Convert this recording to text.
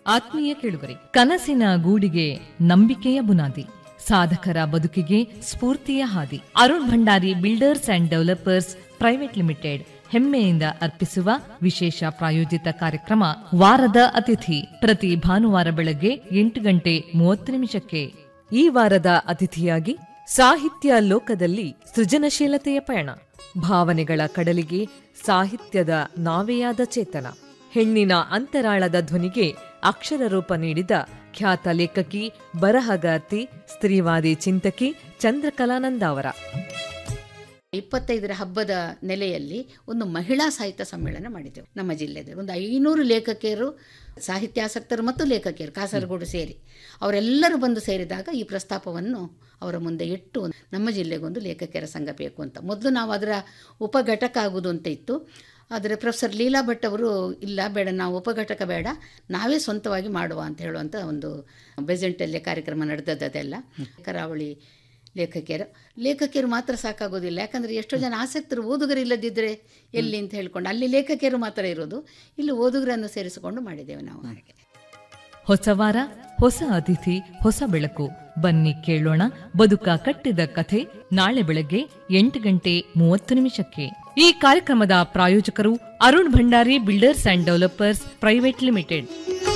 ಆತ್ಮೀಯ ಕೇಳುಗರೆ ಕನಸಿನ ಗೂಡಿಗೆ ನಂಬಿಕೆಯ ಬುನಾದಿ ಸಾಧಕರ ಬದುಕಿಗೆ ಸ್ಫೂರ್ತಿಯ ಹಾದಿ Arun Bhandari builders and developers private limited ಹೆಮ್ಮೆಯಿಂದ ಅರ್ಪಿಸುವ ವಿಶೇಷ ಪ್ರಾಯೋಜಿತ ಕಾರ್ಯಕ್ರಮ ವಾರದ ಅತಿಥಿ ಪ್ರತಿ ಭಾನುವಾರ ಬೆಳಗ್ಗೆ ಎಂಟು ಗಂಟೆ ಮೂವತ್ತು ನಿಮಿಷಕ್ಕೆ ಈ ವಾರದ ಅತಿಥಿಯಾಗಿ ಸಾಹಿತ್ಯ ಲೋಕದಲ್ಲಿ ಸೃಜನಶೀಲತೆಯ ಪಯಣ ಭಾವನೆಗಳ ಕಡಲಿಗೆ ಸಾಹಿತ್ಯದ ನಾವೆಯಾದ ಚೇತನ ಹೆಣ್ಣಿನ ಅಂತರಾಳದ ಧ್ವನಿಗೆ ಅಕ್ಷರ ರೂಪ ನೀಡಿದ ಖ್ಯಾತ ಲೇಖಕಿ ಬರಹಗಾರ್ತಿ ಸ್ತ್ರೀವಾದಿ ಚಿಂತಕಿ ಚಂದ್ರಕಲಾನಂದ ಅವರ ಇಪ್ಪತ್ತೈದರ ಹಬ್ಬದ ನೆಲೆಯಲ್ಲಿ ಒಂದು ಮಹಿಳಾ ಸಾಹಿತ್ಯ ಸಮ್ಮೇಳನ ಮಾಡಿದ್ದೆವು ನಮ್ಮ ಜಿಲ್ಲೆಯಲ್ಲಿ ಒಂದು ಐನೂರು ಲೇಖಕಿಯರು ಸಾಹಿತ್ಯಾಸಕ್ತರು ಮತ್ತು ಲೇಖಕಿಯರು ಕಾಸರಗೋಡು ಸೇರಿ ಅವರೆಲ್ಲರೂ ಬಂದು ಸೇರಿದಾಗ ಈ ಪ್ರಸ್ತಾಪವನ್ನು ಅವರ ಮುಂದೆ ಇಟ್ಟು ನಮ್ಮ ಜಿಲ್ಲೆಗೊಂದು ಲೇಖಕಿಯರ ಸಂಘ ಬೇಕು ಅಂತ ಮೊದಲು ನಾವು ಅದರ ಉಪಘಟಕ ಆಗುವುದು ಅಂತ ಇತ್ತು ಆದರೆ ಪ್ರೊಫೆಸರ್ ಲೀಲಾ ಭಟ್ ಅವರು ಇಲ್ಲ ಬೇಡ ನಾವು ಉಪಘಟಕ ಬೇಡ ನಾವೇ ಸ್ವಂತವಾಗಿ ಮಾಡುವ ಅಂತ ಹೇಳುವಂಥ ಒಂದು ಬೆಸೆಂಟಲ್ಲಿ ಕಾರ್ಯಕ್ರಮ ನಡೆದದ್ದೆಲ್ಲ ಕರಾವಳಿ ಲೇಖಕಿಯರು ಲೇಖಕಿಯರು ಮಾತ್ರ ಸಾಕಾಗೋದಿಲ್ಲ ಯಾಕಂದರೆ ಎಷ್ಟೋ ಜನ ಆಸಕ್ತರು ಓದುಗರು ಇಲ್ಲದಿದ್ದರೆ ಎಲ್ಲಿ ಅಂತ ಹೇಳ್ಕೊಂಡು ಅಲ್ಲಿ ಲೇಖಕಿಯರು ಮಾತ್ರ ಇರೋದು ಇಲ್ಲಿ ಓದುಗರನ್ನು ಸೇರಿಸಿಕೊಂಡು ಮಾಡಿದ್ದೇವೆ ನಾವು ಹಾಗೆ ಹೊಸ ವಾರ ಹೊಸ ಅತಿಥಿ ಹೊಸ ಬೆಳಕು ಬನ್ನಿ ಕೇಳೋಣ ಬದುಕ ಕಟ್ಟಿದ ಕಥೆ ನಾಳೆ ಬೆಳಗ್ಗೆ ಎಂಟು ಗಂಟೆ ಮೂವತ್ತು ನಿಮಿಷಕ್ಕೆ ಈ ಕಾರ್ಯಕ್ರಮದ ಪ್ರಾಯೋಜಕರು Arun Bhandari builders and developers private limited